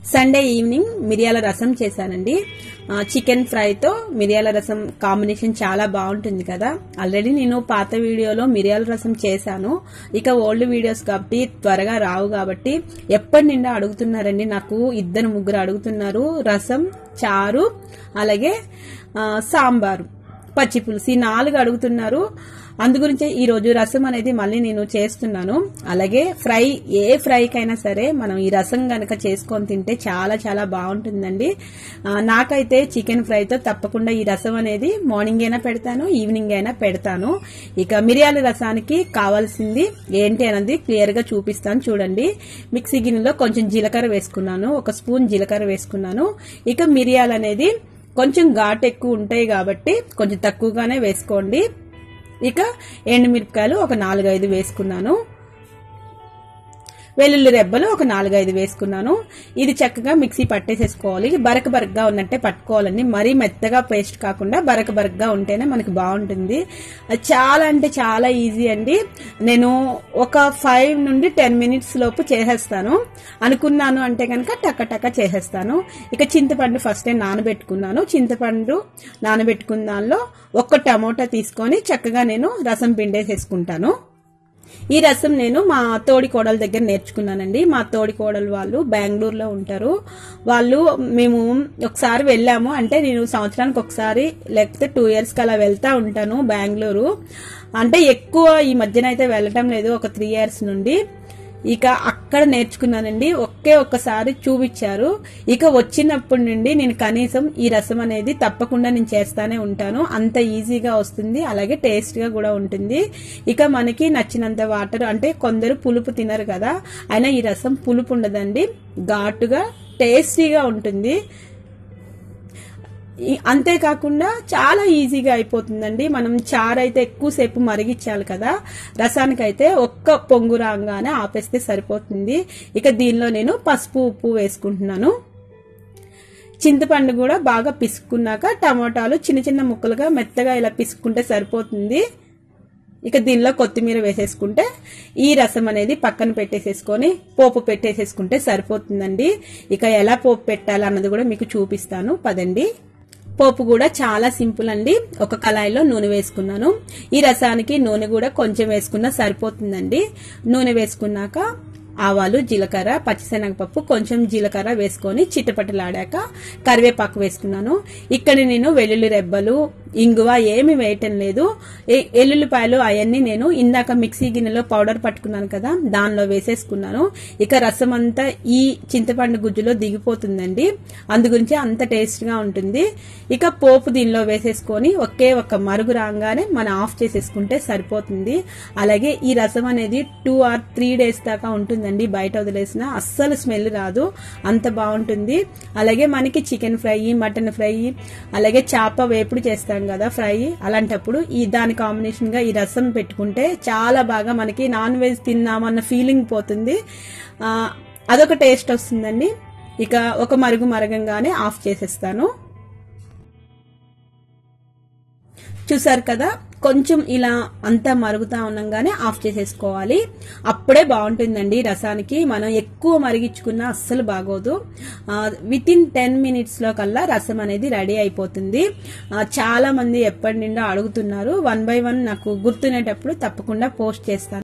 Sunday evening మిరియాల రసం చేశానండి ఆ, చికెన్ ఫ్రైతో మిరియాల రసం కాంబినేషన్ చాలా బాగుంటుంది కదా ఆల్రెడీ నేను పాత వీడియోలో మిరియాల రసం చేశాను ఇక ఓల్డ్ వీడియోస్ కాబట్టి త్వరగా రావు కాబట్టి ఎప్పటి నిండా అడుగుతున్నారండి నాకు ఇద్దరు ముగ్గురు అడుగుతున్నారు రసం చారు అలాగే ఆ, సాంబారు పచ్చి పులుసు ఈ నాలుగు అడుగుతున్నారు అందుగురించే ఈ రోజు రసం అనేది మళ్ళీ నేను చేస్తున్నాను అలాగే ఫ్రై ఏ ఫ్రైకైనా సరే మనం ఈ రసం గనక చేసుకొని తింటే చాలా చాలా బాగుంటుందండి ఆ, నాకైతే చికెన్ ఫ్రైతో తప్పకుండా ఈ రసం అనేది మార్నింగ్ అయినా పెడతాను ఈవినింగ్ అయినా పెడతాను ఇక మిరియాల రసానికి కావాల్సింది ఏంటి అన్నది క్లియర్ గా చూపిస్తాను చూడండి మిక్సీ గిన్నెలో కొంచెం జీలకర్ర వేసుకున్నాను ఒక స్పూన్ జీలకర్ర వేసుకున్నాను ఇక మిరియాలు అనేది కొంచెం ఘాటు ఎక్కువ ఉంటాయి కాబట్టి కొంచెం తక్కువగానే వేసుకోండి ఇక ఎండుమిరపకాయలు ఒక నాలుగైదు వేసుకున్నాను వెల్లుల్లి రెబ్బలు ఒక నాలుగైదు వేసుకున్నాను ఇది చక్కగా మిక్సీ పట్టేసేసుకోవాలి బరక బరకగా ఉన్నట్టే పట్టుకోవాలండి మరీ మెత్తగా పేస్ట్ కాకుండా బరక బరకగా ఉంటేనే మనకి బాగుంటుంది అది చాలా అంటే చాలా ఈజీ అండి నేను ఒక ఫైవ్ నుండి టెన్ మినిట్స్ లోపు చేసేస్తాను అనుకున్నాను అంటే కనుక టక్క టక్క చేసేస్తాను ఇక చింతపండు ఫస్ట్ నానబెట్టుకున్నాను చింతపండు నానబెట్టుకున్న దానిలో ఒక్క టమోటా తీసుకొని చక్కగా నేను రసం పిండేసేసుకుంటాను ఈ రసం నేను మా తోడి కోడల దగ్గర నేర్చుకున్నానండి మా తోడి కోడలు వాళ్ళు బెంగళూరులో ఉంటారు వాళ్ళు మేము ఒకసారి వెళ్ళాము అంటే నేను సంవత్సరానికి ఒకసారి లేకపోతే టూ ఇయర్స్కి అలా వెళ్తా ఉంటాను బెంగళూరు అంటే ఎక్కువ ఈ మధ్యన అయితే వెళ్ళటం లేదు ఒక త్రీ ఇయర్స్ నుండి ఇక అక్కడ నేర్చుకున్నానండి ఒకే ఒక్కసారి చూపించారు ఇక వచ్చినప్పటి నుండి నేను కనీసం ఈ రసం అనేది తప్పకుండా నేను చేస్తానే ఉంటాను అంత ఈజీగా వస్తుంది అలాగే టేస్ట్ గా కూడా ఉంటుంది ఇక మనకి నచ్చినంత వాటర్ అంటే కొందరు పులుపు తినరు కదా అయినా ఈ రసం పులుపు ఉండదండి ఘాటుగా టేస్టీగా ఉంటుంది ఈ- అంతేకాకుండా చాలా ఈజీగా అయిపోతుందండి మనం చారు అయితే ఎక్కువసేపు మరిగించాలి కదా రసానికైతే ఒక్క పొంగు రాగానే ఆపేస్తే సరిపోతుంది ఇక దీనిలో నేను పసుపు ఉప్పు వేసుకుంటున్నాను చింతపండు కూడా బాగా పిసుకున్నాక టమాటాలు చిన్న చిన్న ముక్కలుగా మెత్తగా ఇలా పిసుకుంటే సరిపోతుంది ఇక దీనిలో కొత్తిమీర వేసేసుకుంటే ఈ రసం అనేది పక్కన పెట్టేసేసుకొని పోపు పెట్టేసేసుకుంటే సరిపోతుందండి ఇక ఎలా పోపు పెట్టాలి అన్నది కూడా మీకు చూపిస్తాను పదండి పోపు కూడా చాలా సింపుల్ అండి ఒక కళాయిలో నూనె వేసుకున్నాను ఈ రసానికి నూనె కూడా కొంచెం వేసుకున్నా సరిపోతుందండి నూనె వేసుకున్నాక ఆవాలు జీలకర్ర పచ్చిశనగపప్పు కొంచెం జీలకర్ర వేసుకొని చిట్టపట్టలాడాక కరివేపాకు వేసుకున్నాను ఇక్కడ నేను వెల్లుల్లి రెబ్బలు ఇంగువ ఏమి వేయటం లేదు ఏ- ఎల్లుల్లిపాయలు అవన్నీ నేను ఇందాక మిక్సీ గిన్నెలో పౌడర్ పట్టుకున్నాను కదా దానిలో వేసేసుకున్నాను ఇక రసం అంతా ఈ చింతపండు గుజ్జులో దిగిపోతుందండి అందు గురించి అంత టేస్ట్ గా ఉంటుంది ఇక పోపు దీనిలో వేసేసుకొని ఒకే ఒక్క మరుగు రాగానే మనం ఆఫ్ చేసేసుకుంటే సరిపోతుంది అలాగే ఈ రసం అనేది టూ ఆర్ త్రీ డేస్ దాకా ఉంటుందండి బయట వదిలేసిన అస్సలు స్మెల్ రాదు అంత బాగుంటుంది అలాగే మనకి చికెన్ ఫ్రై మటన్ ఫ్రై అలాగే చేప వేపుడు చేస్తాం కదా ఫ్రై అలాంటప్పుడు ఈ దాని కాంబినేషన్ గా ఈ రసం పెట్టుకుంటే చాలా బాగా మనకి నాన్ వెజ్ తిన్నామన్న ఫీలింగ్ పోతుంది ఆ, అదొక టేస్ట్ వస్తుందండి ఇక ఒక మరుగు మరగంగానే ఆఫ్ చేసేస్తాను చూసారు కదా కొంచెం ఇలా అంతా మరుగుతా ఉండగానే ఆఫ్ చేసేసుకోవాలి అప్పుడే బాగుంటుందండి రసానికి మనం ఎక్కువ మరిగించుకున్నా అస్సలు బాగోదు విత్ ఇన్ టెన్ మినిట్స్ లో కల్లా రసం అనేది రెడీ అయిపోతుంది ఆ, చాలా మంది ఎప్పటి నుండో అడుగుతున్నారు వన్ బై వన్ నాకు గుర్తునేటప్పుడు తప్పకుండా పోస్ట్ చేస్తాను